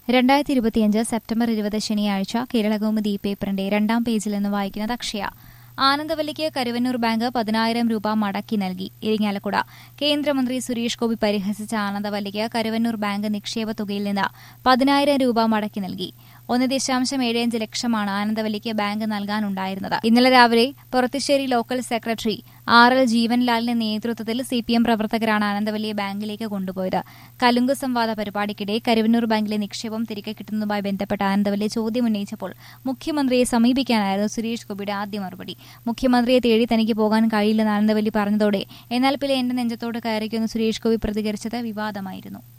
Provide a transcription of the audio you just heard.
രണ്ടായിരത്തി ഇരുപത്തിയഞ്ച് സെപ്റ്റംബർ ഇരുപത് ശനിയാഴ്ച കേരളകൗമുദി പേപ്പറിന്റെ രണ്ടാം പേജിൽ നിന്ന് വായിക്കുന്നത് അക്ഷയ ആനന്ദവല്ലിക്ക് കരുവന്നൂർ ബാങ്ക് പതിനായിരം രൂപ മടക്കി നൽകി ഇരിങ്ങാലക്കുട കേന്ദ്രമന്ത്രി സുരേഷ് ഗോപി പരിഹസിച്ച ആനന്ദവല്ലിക്ക് കരുവന്നൂർ ബാങ്ക് നിക്ഷേപ തുകയിൽ നിന്ന് പതിനായിരം രൂപ മടക്കി നൽകി ഒന്ന് ദശാംശം ഏഴഞ്ച് ലക്ഷമാണ് ആനന്ദവല്ലിക്ക് ബാങ്ക് നൽകാനുണ്ടായിരുന്നത് ഇന്നലെ രാവിലെ Porathissery local secretary R L ജീവൻലാലിന്റെ നേതൃത്വത്തിൽ സി പി എം പ്രവർത്തകരാണ് ആനന്ദവല്ലിയെ ബാങ്കിലേക്ക് കൊണ്ടുപോയത് കലുങ്ക് സംവാദ പരിപാടിക്കിടെ കരുവന്നൂർ ബാങ്കിലെ നിക്ഷേപം തിരികെ കിട്ടുന്നതുമായി ബന്ധപ്പെട്ട ആനന്ദവല്ലി ചോദ്യം ഉന്നയിച്ചപ്പോൾ മുഖ്യമന്ത്രിയെ സമീപിക്കാനായിരുന്നു സുരേഷ് ഗോപിയുടെ ആദ്യ മറുപടി മുഖ്യമന്ത്രിയെ തേടി തനിക്ക് പോകാൻ കഴിയില്ലെന്ന് ആനന്ദവല്ലി പറഞ്ഞതോടെ എന്നാൽ പിന്നെ എന്റെ നെഞ്ചത്തോട് കയറിക്കുമെന്ന് സുരേഷ് ഗോപി പ്രതികരിച്ചത് വിവാദമായിരുന്നു